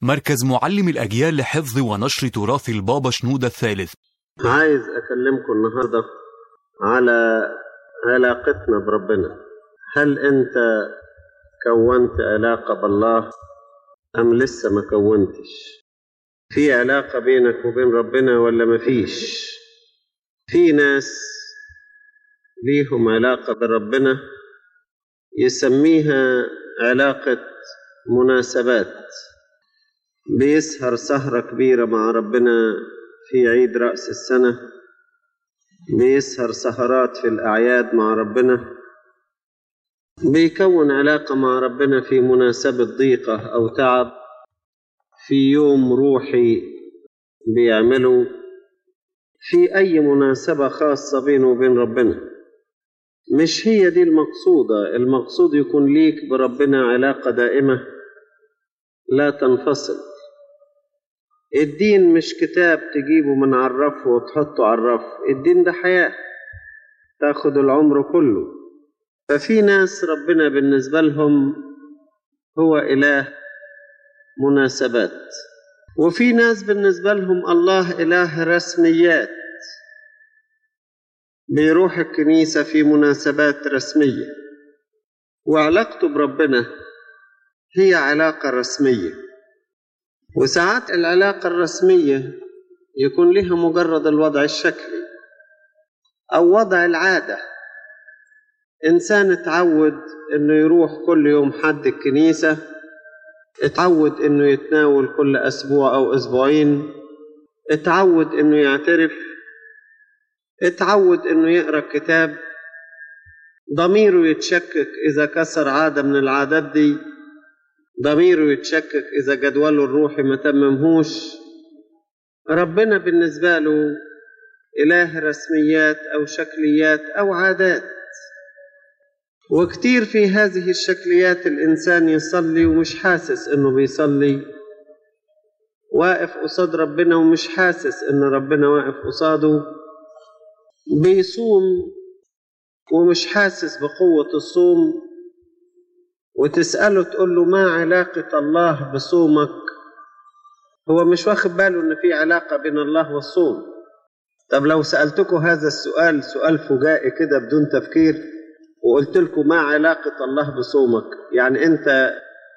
مركز معلم الأجيال لحفظ ونشر تراث البابا شنودة الثالث عايز أكلمكم النهاردة على علاقتنا بربنا هل أنت كونت علاقة بالله أم لسه ما كونتش في علاقة بينك وبين ربنا ولا مفيش في ناس ليهم علاقة بربنا يسميها علاقة مناسبات بيسهر سهرة كبيرة مع ربنا في عيد رأس السنة بيسهر سهرات في الأعياد مع ربنا بيكون علاقة مع ربنا في مناسبة ضيقة أو تعب في يوم روحي بيعمله في أي مناسبة خاصة بينه وبين ربنا مش هي دي المقصودة المقصود يكون ليك بربنا علاقة دائمة لا تنفصل الدين مش كتاب تجيبه من على الرف وتحطه على الرف الدين ده حياة تاخد العمر كله ففي ناس ربنا بالنسبة لهم هو إله مناسبات وفي ناس بالنسبة لهم الله إله رسميات بيروح الكنيسة في مناسبات رسمية وعلاقته بربنا هي علاقة رسمية وساعات العلاقة الرسمية يكون لها مجرد الوضع الشكلي أو وضع العادة إنسان اتعود إنه يروح كل يوم حد الكنيسة اتعود إنه يتناول كل أسبوع أو أسبوعين اتعود إنه يعترف اتعود إنه يقرأ كتاب ضميره يتشكك إذا كسر عادة من العادات دي ضميره يتشكك إذا جدوله الروحي ما تممهوش ربنا بالنسبة له إله رسميات أو شكليات أو عادات وكتير في هذه الشكليات الإنسان يصلي ومش حاسس إنه بيصلي واقف قصاد ربنا ومش حاسس إن ربنا واقف قصاده بيصوم ومش حاسس بقوة الصوم وتسأله تقول له ما علاقة الله بصومك هو مش واخد باله إن في علاقة بين الله والصوم طب لو سألتكم هذا السؤال سؤال فجائي كده بدون تفكير وقلت لكم ما علاقة الله بصومك يعني أنت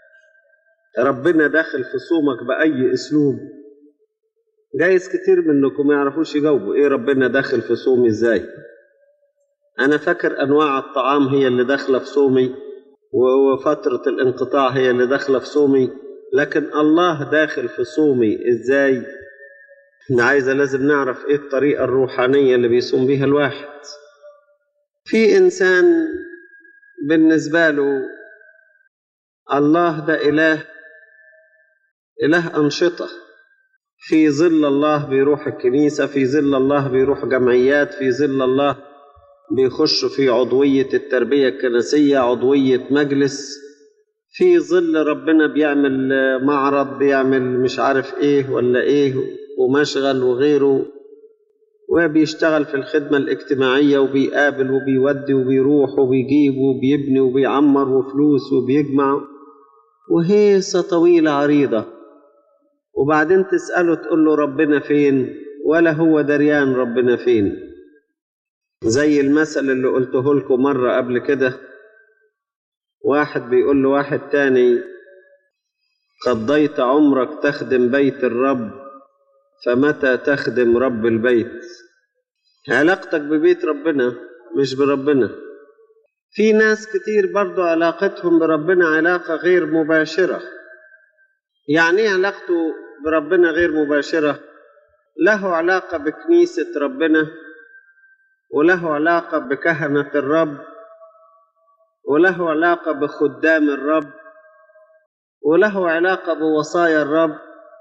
ربنا داخل في صومك بأي أسلوب جايز كتير منكم ما يعرفوش يجاوبوا إيه ربنا داخل في صومي إزاي أنا فاكر أنواع الطعام هي اللي داخلة في صومي وفترة الانقطاع هي اللي داخلة في صومي لكن الله داخل في صومي إزاي احنا عايزة لازم نعرف إيه الطريقة الروحانية اللي بيصوم بيها الواحد في إنسان بالنسبة له الله ده إله إله أنشطة في ظل الله بيروح الكنيسة في ظل الله بيروح جمعيات في ظل الله بيخش في عضوية التربية الكنسية عضوية مجلس في ظل ربنا بيعمل معرض بيعمل مش عارف ايه ولا ايه ومشغل وغيره وبيشتغل في الخدمة الاجتماعية وبيقابل وبيودي وبيروح وبيجيب وبيبني وبيعمر وفلوس وبيجمع وهيصة طويلة عريضة وبعدين تسأله تقول له ربنا فين ولا هو دريان ربنا فين زي المثل اللي قلته لكم مرة قبل كده واحد بيقول له واحد تاني قضيت عمرك تخدم بيت الرب فمتى تخدم رب البيت علاقتك ببيت ربنا مش بربنا في ناس كتير برضو علاقتهم بربنا علاقة غير مباشرة يعني ايه علاقته بربنا غير مباشرة له علاقة بكنيسة ربنا وله علاقة بكهنة الرب وله علاقة بخدام الرب وله علاقة بوصايا الرب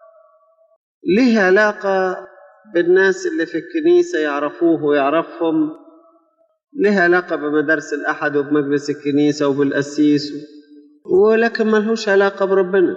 له علاقة بالناس اللي في الكنيسة يعرفوه ويعرفهم له علاقة بمدارس الأحد وبمجلس الكنيسة وبالقسيس ولكن ملهوش علاقة بربنا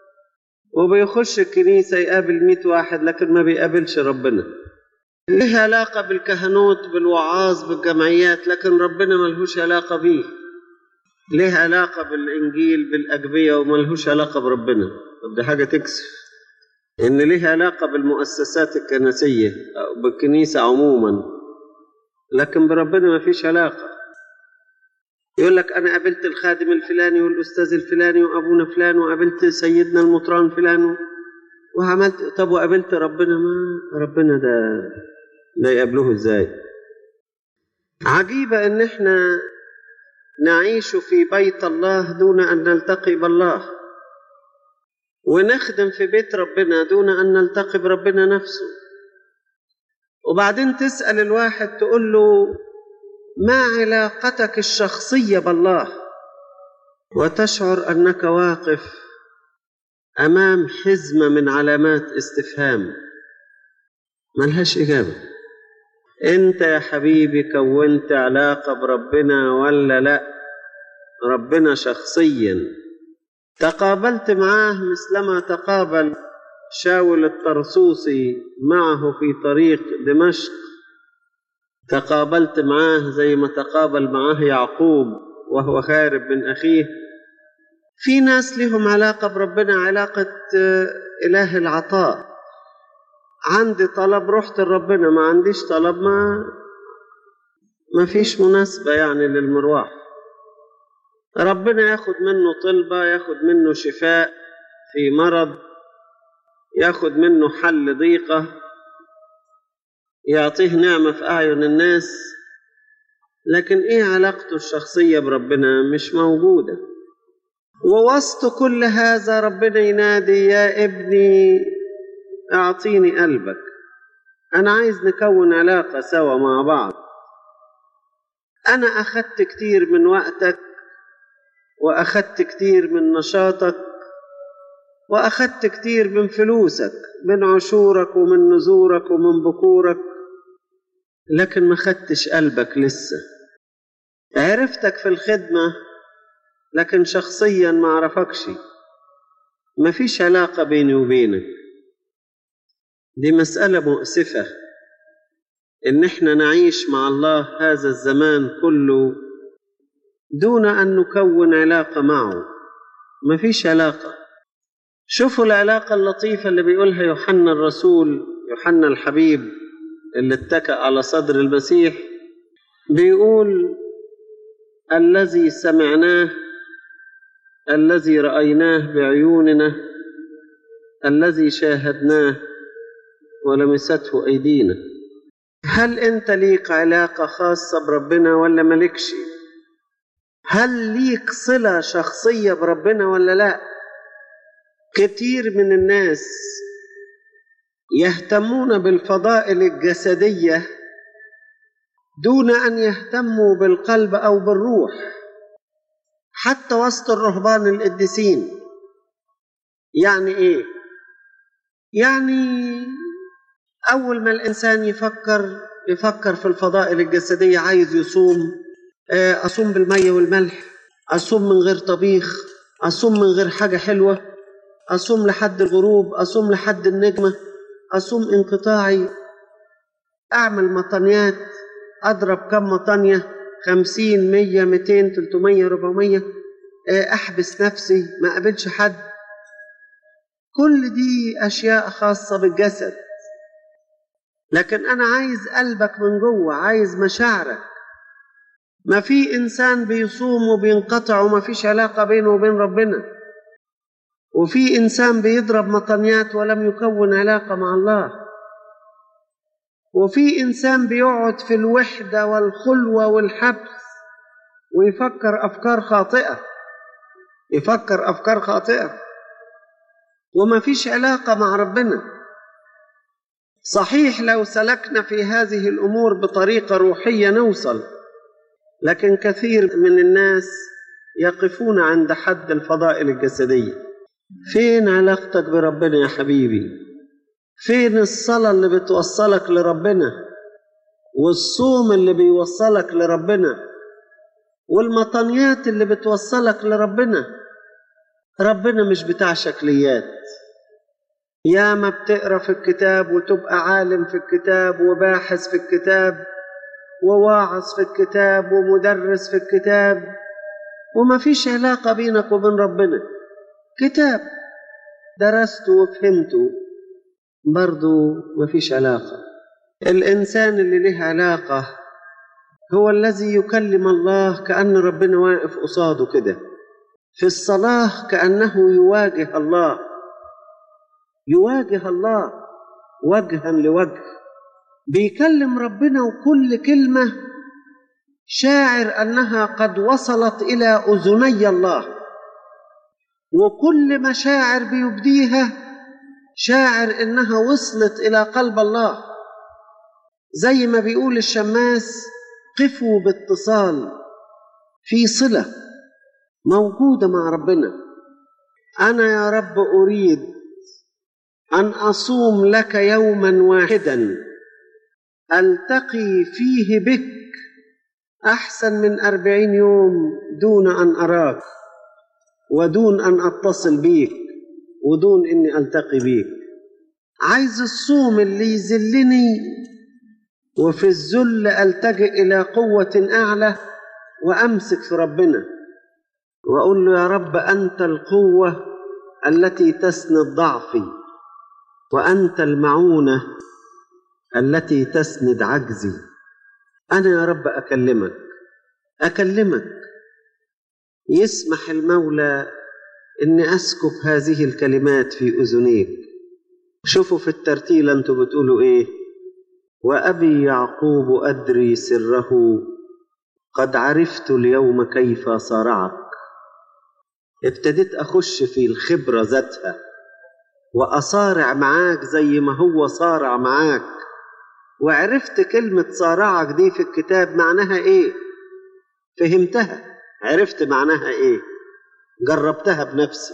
وبيخش الكنيسة يقابل مئة واحد لكن ما بيقابلش ربنا له علاقة بالكهنوت بالوعاظ بالجمعيات لكن ربنا ملهوش علاقة بيه له علاقة بالإنجيل بالأجبية وملهوش علاقة بربنا طب دي حاجة تكسف إن ليه علاقة بالمؤسسات الكنسية أو بالكنيسة عموما لكن بربنا ما فيش علاقة يقول لك أنا قابلت الخادم الفلاني والأستاذ الفلاني وأبونا فلان وقابلت سيدنا المطران فلان وعملت طب وقابلت ربنا ما ربنا ده ده يقابله ازاي عجيبة ان احنا نعيش في بيت الله دون ان نلتقي بالله ونخدم في بيت ربنا دون ان نلتقي بربنا نفسه وبعدين تسأل الواحد تقول له ما علاقتك الشخصية بالله وتشعر أنك واقف أمام حزمة من علامات استفهام ملهاش إجابة أنت يا حبيبي كونت علاقة بربنا ولا لا ربنا شخصيا تقابلت معاه مثلما تقابل شاول الطرسوسي معه في طريق دمشق تقابلت معاه زي ما تقابل معاه يعقوب وهو خارب من أخيه في ناس لهم علاقة بربنا علاقة إله العطاء عندي طلب رحت لربنا ما عنديش طلب ما ما فيش مناسبة يعني للمروح ربنا ياخد منه طلبة ياخد منه شفاء في مرض ياخد منه حل ضيقة يعطيه نعمة في أعين الناس لكن إيه علاقته الشخصية بربنا مش موجودة ووسط كل هذا ربنا ينادي يا ابني اعطيني قلبك انا عايز نكون علاقه سوا مع بعض انا اخدت كتير من وقتك واخدت كتير من نشاطك واخدت كتير من فلوسك من عشورك ومن نزورك ومن بكورك لكن ما خدتش قلبك لسه عرفتك في الخدمه لكن شخصيا ما اعرفكش ما فيش علاقة بيني وبينك دي مسألة مؤسفة إن إحنا نعيش مع الله هذا الزمان كله دون أن نكون علاقة معه ما فيش علاقة شوفوا العلاقة اللطيفة اللي بيقولها يوحنا الرسول يوحنا الحبيب اللي اتكأ على صدر المسيح بيقول الذي سمعناه الذي رأيناه بعيوننا الذي شاهدناه ولمسته أيدينا هل أنت ليك علاقة خاصة بربنا ولا ملكش هل ليك صلة شخصية بربنا ولا لا كتير من الناس يهتمون بالفضائل الجسدية دون أن يهتموا بالقلب أو بالروح حتى وسط الرهبان القديسين يعني ايه يعني اول ما الانسان يفكر يفكر في الفضائل الجسديه عايز يصوم اصوم بالميه والملح اصوم من غير طبيخ اصوم من غير حاجه حلوه اصوم لحد الغروب اصوم لحد النجمه اصوم انقطاعي اعمل مطنيات اضرب كم مطنيه خمسين مية ميتين تلتمية ربعمية أحبس نفسي ما أقابلش حد كل دي أشياء خاصة بالجسد لكن أنا عايز قلبك من جوه عايز مشاعرك ما في إنسان بيصوم وبينقطع وما فيش علاقة بينه وبين ربنا وفي إنسان بيضرب مطنيات ولم يكون علاقة مع الله وفي إنسان بيقعد في الوحدة والخلوة والحبس ويفكر أفكار خاطئة يفكر أفكار خاطئة وما فيش علاقة مع ربنا صحيح لو سلكنا في هذه الأمور بطريقة روحية نوصل لكن كثير من الناس يقفون عند حد الفضائل الجسدية فين علاقتك بربنا يا حبيبي فين الصلاة اللي بتوصلك لربنا والصوم اللي بيوصلك لربنا والمطنيات اللي بتوصلك لربنا ربنا مش بتاع شكليات يا ما بتقرا في الكتاب وتبقى عالم في الكتاب وباحث في الكتاب وواعظ في الكتاب ومدرس في الكتاب وما فيش علاقة بينك وبين ربنا كتاب درسته وفهمته برضو مفيش علاقة الإنسان اللي له علاقة هو الذي يكلم الله كأن ربنا واقف قصاده كده في الصلاة كأنه يواجه الله يواجه الله وجها لوجه بيكلم ربنا وكل كلمة شاعر أنها قد وصلت إلى أذني الله وكل مشاعر بيبديها شاعر إنها وصلت إلى قلب الله زي ما بيقول الشماس قفوا باتصال في صلة موجودة مع ربنا أنا يا رب أريد أن أصوم لك يوما واحدا ألتقي فيه بك أحسن من أربعين يوم دون أن أراك ودون أن أتصل بيك ودون أني ألتقي بيك عايز الصوم اللي يذلني وفي الذل ألتجئ إلى قوة أعلى وأمسك في ربنا وأقول له يا رب أنت القوة التي تسند ضعفي وأنت المعونة التي تسند عجزي أنا يا رب أكلمك أكلمك يسمح المولى إني أسكب هذه الكلمات في أذنيك شوفوا في الترتيل أنتوا بتقولوا إيه وأبي يعقوب أدري سره قد عرفت اليوم كيف صارعك ابتديت أخش في الخبرة ذاتها وأصارع معاك زي ما هو صارع معاك وعرفت كلمة صارعك دي في الكتاب معناها إيه فهمتها عرفت معناها إيه جربتها بنفسي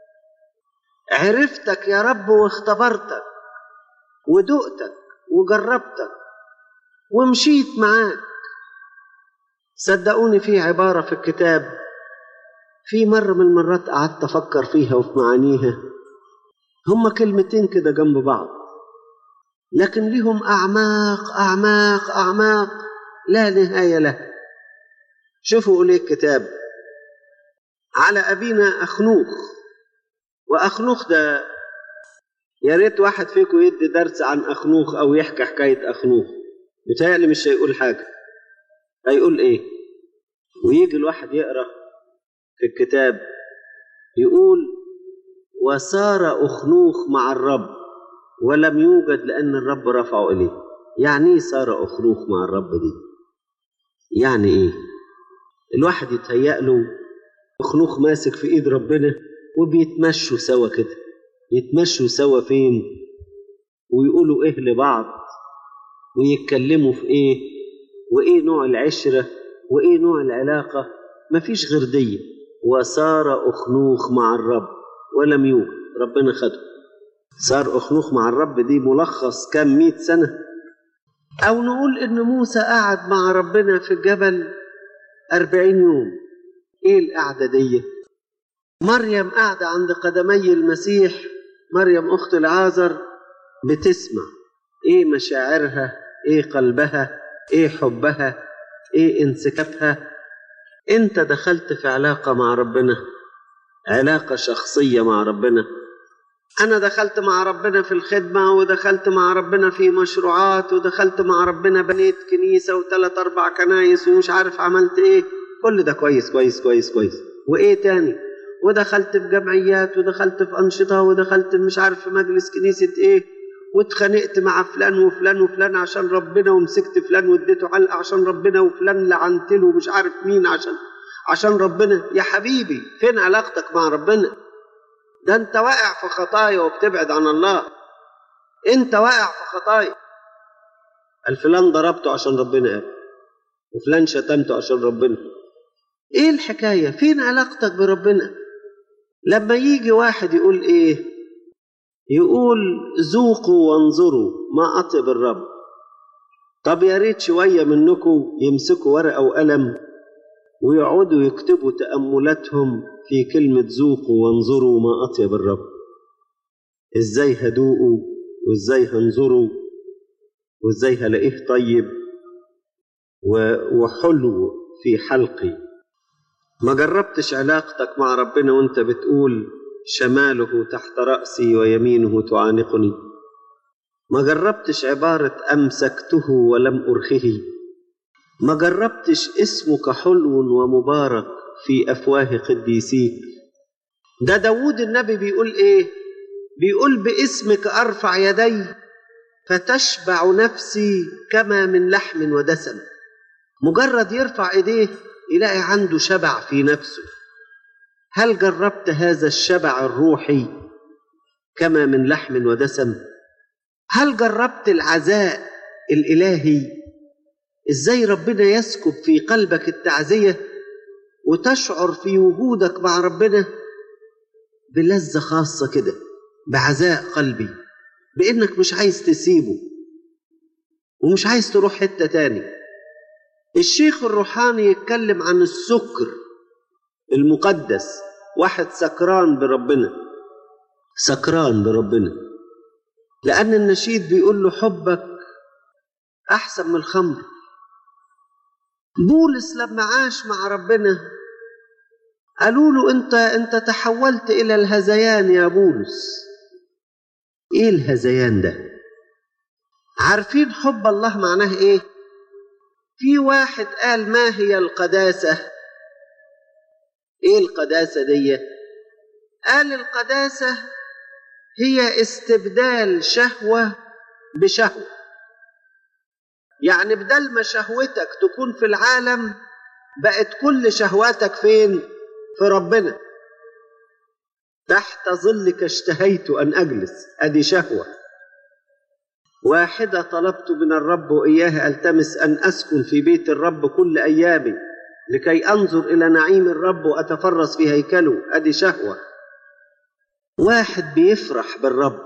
عرفتك يا رب واختبرتك ودقتك وجربتك ومشيت معاك صدقوني في عبارة في الكتاب في مرة من المرات قعدت أفكر فيها وفي معانيها هما كلمتين كده جنب بعض لكن لهم أعماق أعماق أعماق لا نهاية لها شوفوا ليه الكتاب على أبينا أخنوخ وأخنوخ ده يا ريت واحد فيكم يدي درس عن أخنوخ أو يحكي حكاية أخنوخ بتهيألي مش هيقول حاجة هيقول إيه ويجي الواحد يقرأ في الكتاب يقول وسار أخنوخ مع الرب ولم يوجد لأن الرب رفعه إليه يعني إيه سار أخنوخ مع الرب دي يعني إيه الواحد يتهيأ له أخنوخ ماسك في إيد ربنا وبيتمشوا سوا كده يتمشوا سوا فين ويقولوا إيه لبعض ويتكلموا في إيه وإيه نوع العشرة وإيه نوع العلاقة مفيش غير دي وسار أخنوخ مع الرب ولم يوجد ربنا خده صار أخنوخ مع الرب دي ملخص كام مئة سنة أو نقول إن موسى قعد مع ربنا في الجبل أربعين يوم إيه القعدة دي مريم قاعدة عند قدمي المسيح مريم أخت العازر بتسمع إيه مشاعرها إيه قلبها إيه حبها إيه انسكابها أنت دخلت في علاقة مع ربنا علاقة شخصية مع ربنا أنا دخلت مع ربنا في الخدمة ودخلت مع ربنا في مشروعات ودخلت مع ربنا بنيت كنيسة وثلاث أربع كنايس ومش عارف عملت إيه كل ده كويس كويس كويس كويس وإيه تاني ودخلت في جمعيات ودخلت في أنشطة ودخلت مش عارف في مجلس كنيسة إيه واتخانقت مع فلان وفلان وفلان عشان ربنا ومسكت فلان واديته علقة عشان ربنا وفلان لعنت له مش عارف مين عشان عشان ربنا يا حبيبي فين علاقتك مع ربنا ده انت واقع في خطايا وبتبعد عن الله انت واقع في خطايا الفلان ضربته عشان ربنا قال وفلان شتمته عشان ربنا ايه الحكاية فين علاقتك بربنا لما يجي واحد يقول ايه يقول ذوقوا وانظروا ما أطيب الرب طب يا ريت شوية منكم يمسكوا ورقة وقلم ويقعدوا يكتبوا تأملاتهم في كلمة ذوقوا وانظروا ما أطيب الرب إزاي هدوقوا وإزاي هنظروا وإزاي هلاقيه طيب وحلو في حلقي ما جربتش علاقتك مع ربنا وانت بتقول شماله تحت رأسي ويمينه تعانقني ما جربتش عبارة أمسكته ولم أرخه ما جربتش اسمك حلو ومبارك في أفواه قديسيك ده داود النبي بيقول إيه بيقول باسمك أرفع يدي فتشبع نفسي كما من لحم ودسم مجرد يرفع ايديه يلاقي عنده شبع في نفسه هل جربت هذا الشبع الروحي كما من لحم ودسم هل جربت العزاء الالهي ازاي ربنا يسكب في قلبك التعزيه وتشعر في وجودك مع ربنا بلذه خاصه كده بعزاء قلبي بانك مش عايز تسيبه ومش عايز تروح حته تاني الشيخ الروحاني يتكلم عن السكر المقدس واحد سكران بربنا سكران بربنا لأن النشيد بيقول له حبك أحسن من الخمر بولس لما عاش مع ربنا قالوا له أنت أنت تحولت إلى الهذيان يا بولس إيه الهذيان ده؟ عارفين حب الله معناه إيه؟ في واحد قال ما هي القداسة ايه القداسة دي قال القداسة هي استبدال شهوة بشهوة يعني بدل ما شهوتك تكون في العالم بقت كل شهواتك فين في ربنا تحت ظلك اشتهيت أن أجلس أدي شهوة واحدة طلبت من الرب وإياها ألتمس أن أسكن في بيت الرب كل أيامي لكي أنظر إلى نعيم الرب وأتفرس في هيكله أدي شهوة واحد بيفرح بالرب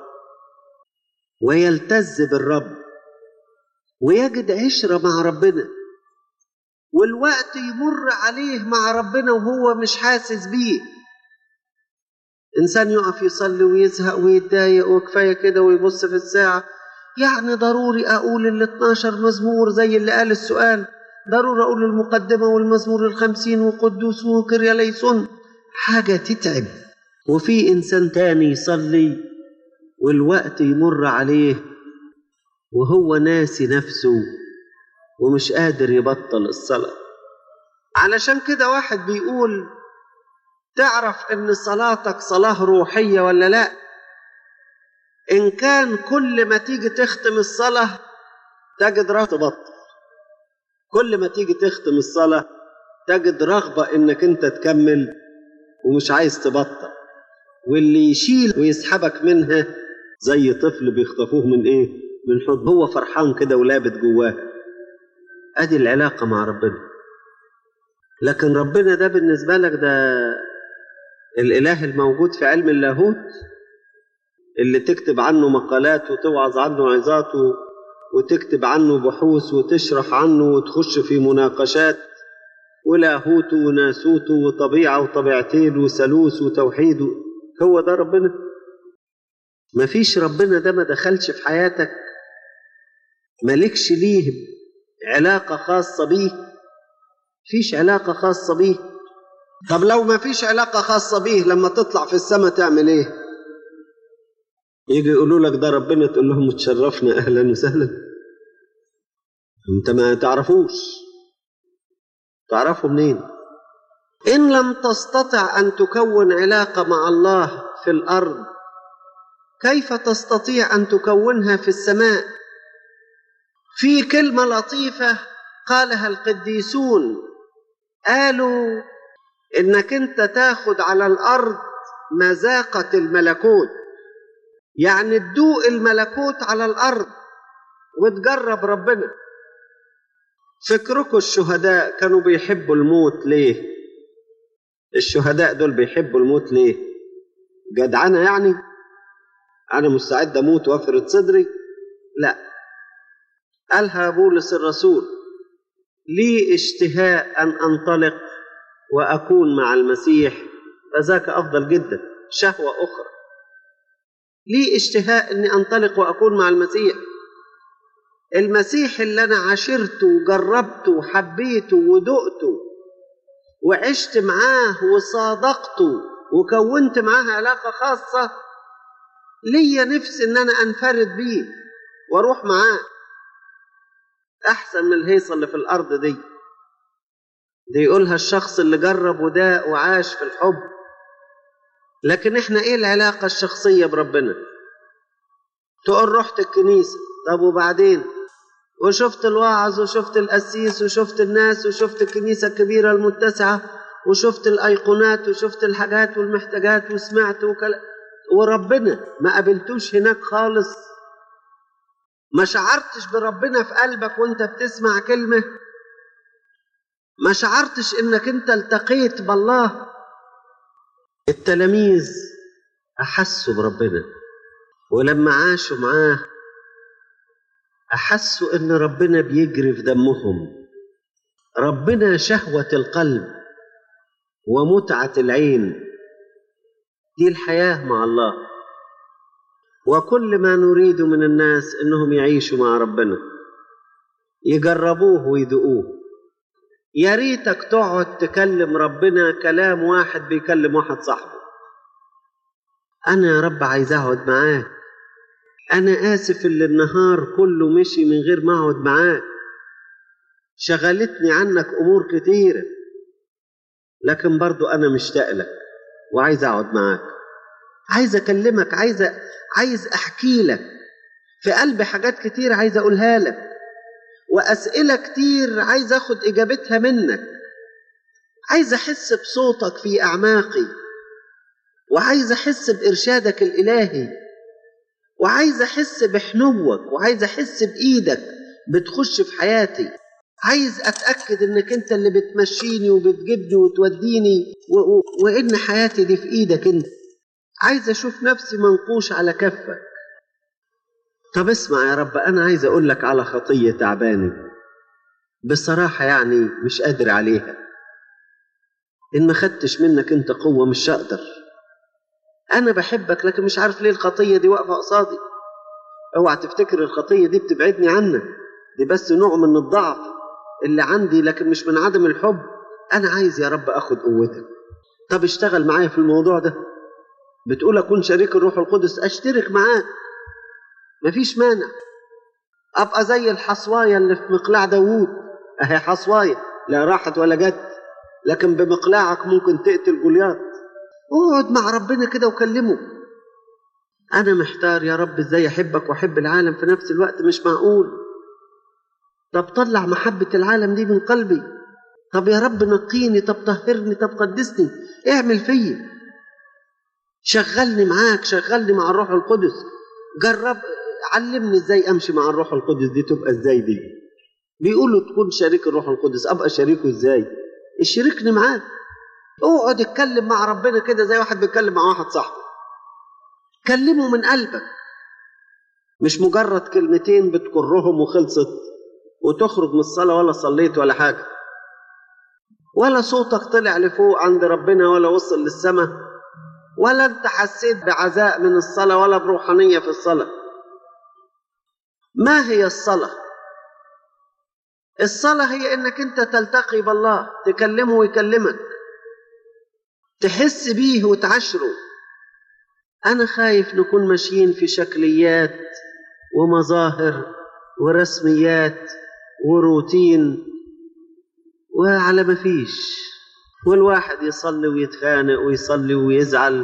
ويلتز بالرب ويجد عشرة مع ربنا والوقت يمر عليه مع ربنا وهو مش حاسس بيه إنسان يقف يصلي ويزهق ويتضايق وكفاية كده ويبص في الساعة يعني ضروري أقول ال 12 مزمور زي اللي قال السؤال ضروري أقول المقدمة والمزمور الخمسين وقدوس وكريا ليسون حاجة تتعب وفي إنسان تاني يصلي والوقت يمر عليه وهو ناسي نفسه ومش قادر يبطل الصلاة علشان كده واحد بيقول تعرف ان صلاتك صلاة روحية ولا لا ان كان كل ما تيجي تختم الصلاة تجد رغبة تبطل كل ما تيجي تختم الصلاة تجد رغبة انك انت تكمل ومش عايز تبطل واللي يشيل ويسحبك منها زي طفل بيخطفوه من ايه من حضن هو فرحان كده ولابت جواه ادي العلاقة مع ربنا لكن ربنا ده بالنسبة لك ده الإله الموجود في علم اللاهوت اللي تكتب عنه مقالات وتوعظ عنه عظات وتكتب عنه بحوث وتشرح عنه وتخش في مناقشات ولاهوت وناسوت وطبيعة وطبيعتين وثالوث وتوحيد هو ده ربنا مفيش ربنا ده ما دخلش في حياتك مالكش ليه علاقة خاصة بيه فيش علاقة خاصة بيه طب لو ما فيش علاقة خاصة بيه لما تطلع في السماء تعمل ايه يجي يقولوا لك ده ربنا تقول لهم اتشرفنا اهلا وسهلا انت ما تعرفوش تعرفوا منين ان لم تستطع ان تكون علاقة مع الله في الارض كيف تستطيع ان تكونها في السماء في كلمة لطيفة قالها القديسون قالوا انك انت تاخد على الارض مذاقة الملكوت يعني تدوق الملكوت على الارض وتجرب ربنا فكركم الشهداء كانوا بيحبوا الموت ليه الشهداء دول بيحبوا الموت ليه جدعنة يعني انا مستعد اموت وافرد صدري لا قالها بولس الرسول لي اشتهاء ان انطلق واكون مع المسيح فذاك افضل جدا شهوه اخرى لي اشتهاء اني انطلق واكون مع المسيح المسيح اللي انا عاشرته وجربته وحبيته ودقته وعشت معاه وصادقته وكونت معاه علاقة خاصة ليا نفس ان انا انفرد بيه واروح معاه احسن من الهيصة اللي في الارض دي دي يقولها الشخص اللي جرب وداق وعاش في الحب لكن احنا ايه العلاقة الشخصية بربنا تقول رحت الكنيسة طب وبعدين وشفت الواعظ وشفت القسيس وشفت الناس وشفت الكنيسة الكبيرة المتسعة وشفت الأيقونات وشفت الحاجات والمحتاجات وسمعت وكلا وربنا ما قابلتوش هناك خالص ما شعرتش بربنا في قلبك وانت بتسمع كلمة ما شعرتش انك انت التقيت بالله التلاميذ احسوا بربنا ولما عاشوا معاه احسوا ان ربنا بيجري في دمهم ربنا شهوه القلب ومتعه العين دي الحياه مع الله وكل ما نريد من الناس انهم يعيشوا مع ربنا يجربوه ويدقوه يا ريتك تقعد تكلم ربنا كلام واحد بيكلم واحد صاحبه انا يا رب عايز اقعد معاك انا اسف اللي النهار كله مشي من غير ما اقعد معاك شغلتني عنك امور كتيره لكن برضو انا مشتاق لك وعايز اقعد معاك عايز اكلمك عايز عايز احكي لك في قلبي حاجات كتير عايز اقولها لك واسئله كتير عايز اخد اجابتها منك عايز احس بصوتك في اعماقي وعايز احس بارشادك الالهي وعايز احس بحنوك وعايز احس بايدك بتخش في حياتي عايز اتاكد انك انت اللي بتمشيني وبتجيبني وتوديني و... و... وان حياتي دي في ايدك انت عايز اشوف نفسي منقوش على كفك طب اسمع يا رب انا عايز اقول لك على خطيه تعباني بصراحه يعني مش قادر عليها ان ما خدتش منك انت قوه مش هقدر انا بحبك لكن مش عارف ليه الخطيه دي واقفه قصادي اوعى تفتكر الخطيه دي بتبعدني عنك دي بس نوع من الضعف اللي عندي لكن مش من عدم الحب انا عايز يا رب اخد قوتك طب اشتغل معايا في الموضوع ده بتقول اكون شريك الروح القدس اشترك معاك مفيش مانع ابقى زي الحصوايه اللي في مقلاع داوود اهي حصوايه لا راحت ولا جت لكن بمقلاعك ممكن تقتل جولياط اقعد مع ربنا كده وكلمه انا محتار يا رب ازاي احبك واحب العالم في نفس الوقت مش معقول طب طلع محبة العالم دي من قلبي طب يا رب نقيني طب طهرني طب قدسني اعمل فيا شغلني معاك شغلني مع الروح القدس جرب علمني ازاي امشي مع الروح القدس دي تبقى ازاي دي بيقولوا تكون شريك الروح القدس ابقى شريكه ازاي اشركني معاك اقعد اتكلم مع ربنا كده زي واحد بيتكلم مع واحد صاحبه كلمه من قلبك مش مجرد كلمتين بتكرهم وخلصت وتخرج من الصلاة ولا صليت ولا حاجة ولا صوتك طلع لفوق عند ربنا ولا وصل للسماء ولا انت حسيت بعزاء من الصلاة ولا بروحانية في الصلاة ما هي الصلاة الصلاة هي انك انت تلتقي بالله تكلمه ويكلمك تحس بيه وتعشره انا خايف نكون ماشيين في شكليات ومظاهر ورسميات وروتين وعلى ما فيش والواحد يصلي ويتخانق ويصلي ويزعل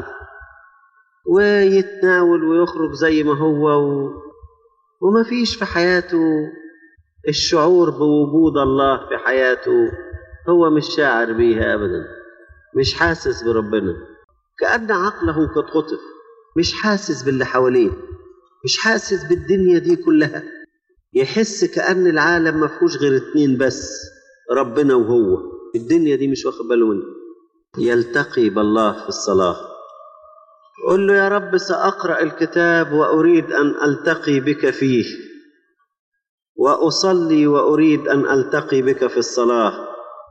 ويتناول ويخرج زي ما هو و... وما فيش في حياته الشعور بوجود الله في حياته هو مش شاعر بيها أبدا مش حاسس بربنا كأن عقله قد خطف مش حاسس باللي حواليه مش حاسس بالدنيا دي كلها يحس كأن العالم ما فيهوش غير اتنين بس ربنا وهو الدنيا دي مش واخد باله منها يلتقي بالله في الصلاة قل له يا رب سأقرأ الكتاب وأريد أن ألتقي بك فيه وأصلي وأريد أن ألتقي بك في الصلاة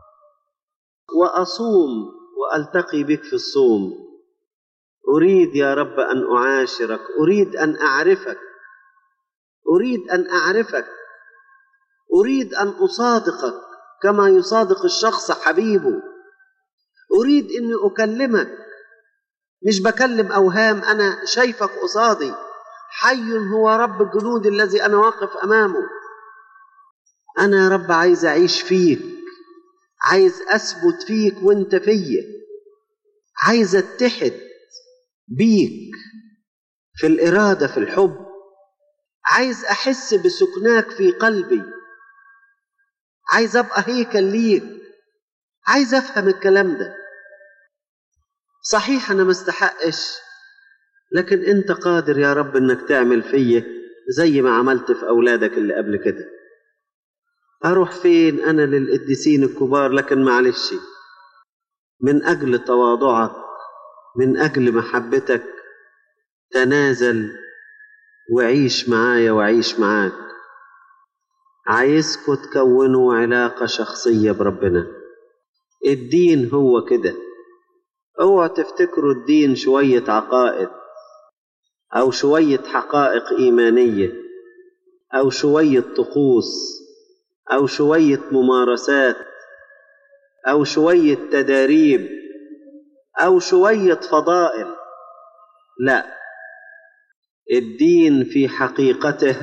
وأصوم وألتقي بك في الصوم أريد يا رب أن أعاشرك أريد أن أعرفك أريد أن أعرفك أريد أن أصادقك كما يصادق الشخص حبيبه أريد أني أكلمك مش بكلم أوهام أنا شايفك قصادي حي هو رب الجنود الذي أنا واقف أمامه أنا يا رب عايز أعيش فيك عايز أثبت فيك وأنت فيا عايز أتحد بيك في الإرادة في الحب عايز أحس بسكناك في قلبي عايز أبقى هيكل ليك عايز أفهم الكلام ده صحيح أنا ما استحقش لكن أنت قادر يا رب إنك تعمل فيا زي ما عملت في أولادك اللي قبل كده أروح فين أنا للقديسين الكبار لكن معلش من أجل تواضعك من أجل محبتك تنازل وعيش معايا وعيش معاك عايزكوا تكونوا علاقة شخصية بربنا الدين هو كده اوعوا تفتكروا الدين شوية عقائد أو شوية حقائق إيمانية أو شوية طقوس أو شوية ممارسات أو شوية تداريب أو شوية فضائل لا الدين في حقيقته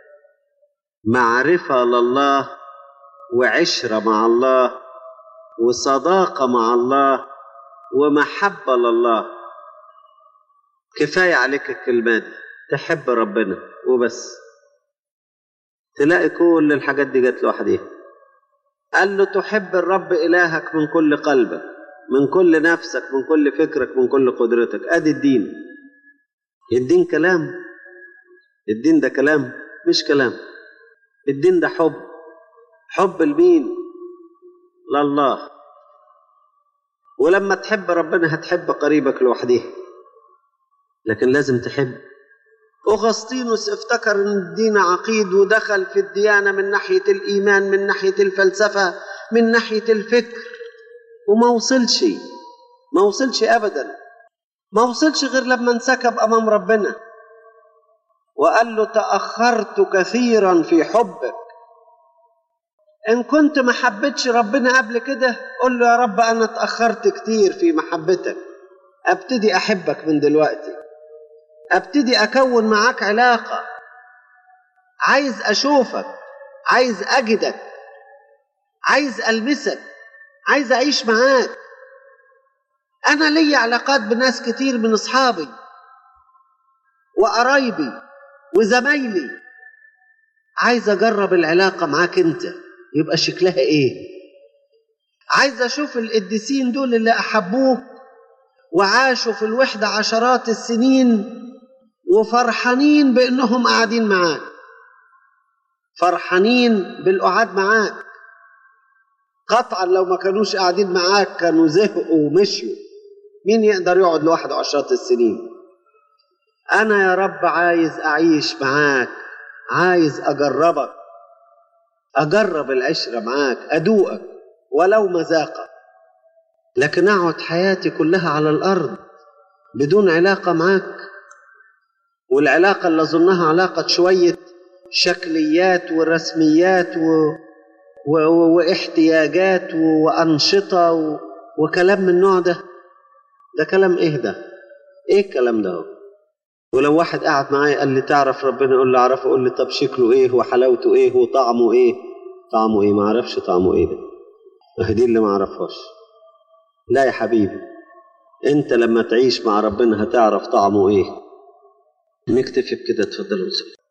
معرفة لله وعشرة مع الله وصداقة مع الله ومحبة لله كفاية عليك الكلمات تحب ربنا وبس تلاقي كل الحاجات دي جت لوحديها قال له تحب الرب إلهك من كل قلبك من كل نفسك من كل فكرك من كل قدرتك ادي الدين الدين كلام الدين ده كلام مش كلام الدين ده حب حب لمين لله ولما تحب ربنا هتحب قريبك لوحده لكن لازم تحب أغسطينوس افتكر أن الدين عقيد ودخل في الديانة من ناحية الإيمان من ناحية الفلسفة من ناحية الفكر وما وصلش ما وصلش أبدا ما وصلش غير لما انسكب أمام ربنا وقال له تأخرت كثيرا في حبك إن كنت ما حبيتش ربنا قبل كده قل له يا رب أنا اتأخرت كتير في محبتك أبتدي أحبك من دلوقتي أبتدي أكون معاك علاقة عايز أشوفك عايز أجدك عايز ألمسك عايز أعيش معاك أنا لي علاقات بناس كتير من أصحابي وقرايبي وزمايلي عايز أجرب العلاقة معاك أنت يبقى شكلها إيه عايز أشوف القديسين دول اللي أحبوك وعاشوا في الوحدة عشرات السنين وفرحانين بأنهم قاعدين معاك فرحانين بالقعاد معاك قطعا لو ما كانوش قاعدين معاك كانوا زهقوا ومشيوا مين يقدر يقعد لوحده عشرات السنين أنا يا رب عايز أعيش معاك عايز أجربك أجرب العشرة معاك أدوقك ولو مذاقة لكن أقعد حياتي كلها على الأرض بدون علاقة معاك والعلاقة اللي أظنها علاقة شوية شكليات ورسميات و... و... و... واحتياجات و... وأنشطة و... وكلام من النوع ده ده كلام إيه ده؟ إيه الكلام ده هو؟ ولو واحد قعد معايا قال لي تعرف ربنا يقول لي أعرفه يقول لي طب شكله إيه وحلاوته إيه وطعمه إيه؟ طعمه إيه؟ ما أعرفش طعمه إيه ده دي اللي ما أعرفهاش لا يا حبيبي أنت لما تعيش مع ربنا هتعرف طعمه إيه نكتفي بكده اتفضلوا